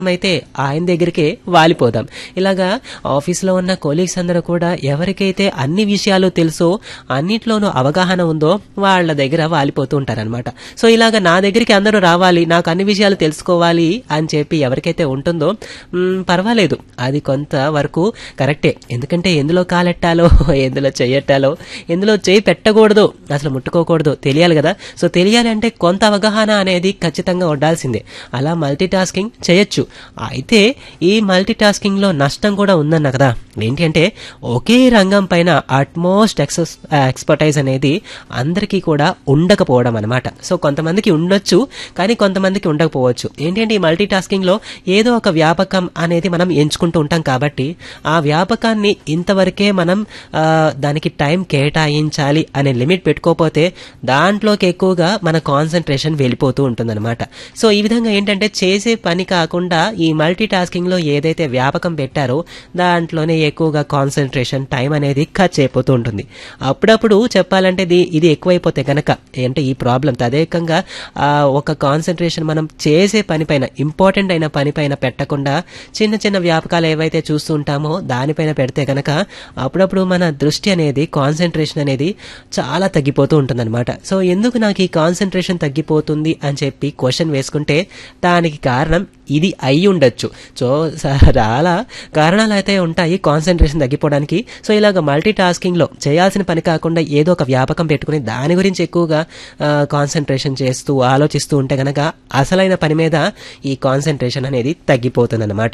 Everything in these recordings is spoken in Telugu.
అయితే ఆయన దగ్గరికే వాలిపోదాం ఇలాగా ఆఫీస్లో ఉన్న కొలీగ్స్ అందరూ కూడా ఎవరికైతే అన్ని విషయాలు తెలుసో అన్నిట్లోనూ అవగాహన ఉందో వాళ్ళ దగ్గర వాలిపోతూ ఉంటారనమాట సో ఇలాగా నా దగ్గరికి అందరూ రావాలి నాకు అన్ని విషయాలు తెలుసుకోవాలి అని చెప్పి ఎవరికైతే ఉంటుందో మ్, పర్వాలేదు అది కొంత వరకు కరెక్టే ఎందుకంటే ఎందులో కాలెట్టాలో ఎందులో చెయ్యట్టాలో ఎందులో చేయి పెట్టకూడదు అసలు ముట్టుకోకూడదు తెలియాలి కదా సో తెలియాలి అంటే కొంత అవగాహన అనేది ఖచ్చితంగా ఉండాల్సిందే అలా మల్టీ టాస్కింగ్ చేయొచ్చు అయితే ఈ మల్టీ టాస్కింగ్ లో నష్టం కూడా ఉందన్న కదా ఏంటి అంటే ఒకే రంగం పైన అట్మోస్ట్ ఎక్సెస్ ఎక్స్పర్టైజ్ అనేది అందరికీ కూడా ఉండకపోవడం అనమాట సో కొంతమందికి ఉండొచ్చు కానీ కొంతమందికి ఉండకపోవచ్చు ఏంటంటే ఈ మల్టీ టాస్కింగ్ లో ఏదో ఒక వ్యాపకం అనేది మనం ఎంచుకుంటూ ఉంటాం కాబట్టి ఆ వ్యాపకాన్ని ఇంతవరకే మనం ఆ, దానికి టైం కేటాయించాలి అనే లిమిట్ పెట్టుకోకపోతే దాంట్లోకి ఎక్కువగా మన కాన్సన్ట్రేషన్ వెళ్ళిపోతూ ఉంటుందన్నమాట సో ఈ విధంగా ఏంటంటే చేసే పని కాకుండా ఈ మల్టీ టాస్కింగ్ లో ఏదైతే వ్యాపకం పెట్టారో దాంట్లోనే ఎక్కువగా కాన్సన్ట్రేషన్ టైం అనేది ఖర్చు అయిపోతూ ఉంటుంది అప్పుడప్పుడు చెప్పాలంటే ఇది ఇది ఎక్కువైపోతే గనక అంటే ఈ ప్రాబ్లం తదేకంగా ఆ, ఒక కాన్సన్ట్రేషన్ మనం చేసే పనిపైన ఇంపార్టెంట్ అయిన పనిపైన పెట్టకుండా చిన్న చిన్న వ్యాపకాలు ఏవైతే చూస్తూ ఉంటామో దానిపైన పెడితే గనక అప్పుడప్పుడు మన దృష్టి అనేది కాన్సన్ట్రేషన్ అనేది చాలా తగ్గిపోతూ ఉంటుందన్నమాట సో ఎందుకు నాకు ఈ కాన్సన్ట్రేషన్ తగ్గిపోతుంది అని చెప్పి క్వశ్చన్ వేసుకుంటే దానికి కారణం ఇది అయి ఉండొచ్చు సో చాలా కారణాలు అయితే ఉంటాయి కాన్సన్ట్రేషన్ తగ్గిపోవడానికి సో ఇలాగ మల్టీ టాస్కింగ్ లో చేయాల్సిన పని కాకుండా ఏదో ఒక వ్యాపకం పెట్టుకుని దాని గురించి ఎక్కువగా కాన్సన్ట్రేషన్ చేస్తూ ఆలోచిస్తూ ఉంటే గనక అసలైన పని మీద ఈ కాన్సన్ట్రేషన్ అనేది తగ్గిపోతుందన్నమాట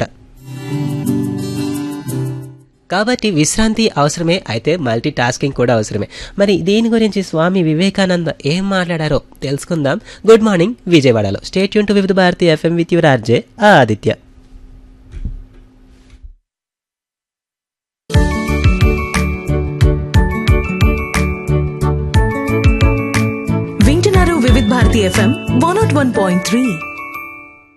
కాబట్టి విశ్రాంతి అవసరమే అయితే మల్టీ టాస్కింగ్ కూడా అవసరమే మరి దీని గురించి స్వామి వివేకానంద ఏం మాట్లాడారో తెలుసుకుందాం గుడ్ మార్నింగ్ విజయవాడలో స్టేట్ యూన్ to Vividh Bharati FM with your RJ Aditya వింటున్నారు Vividh Bharati FM one nought one point three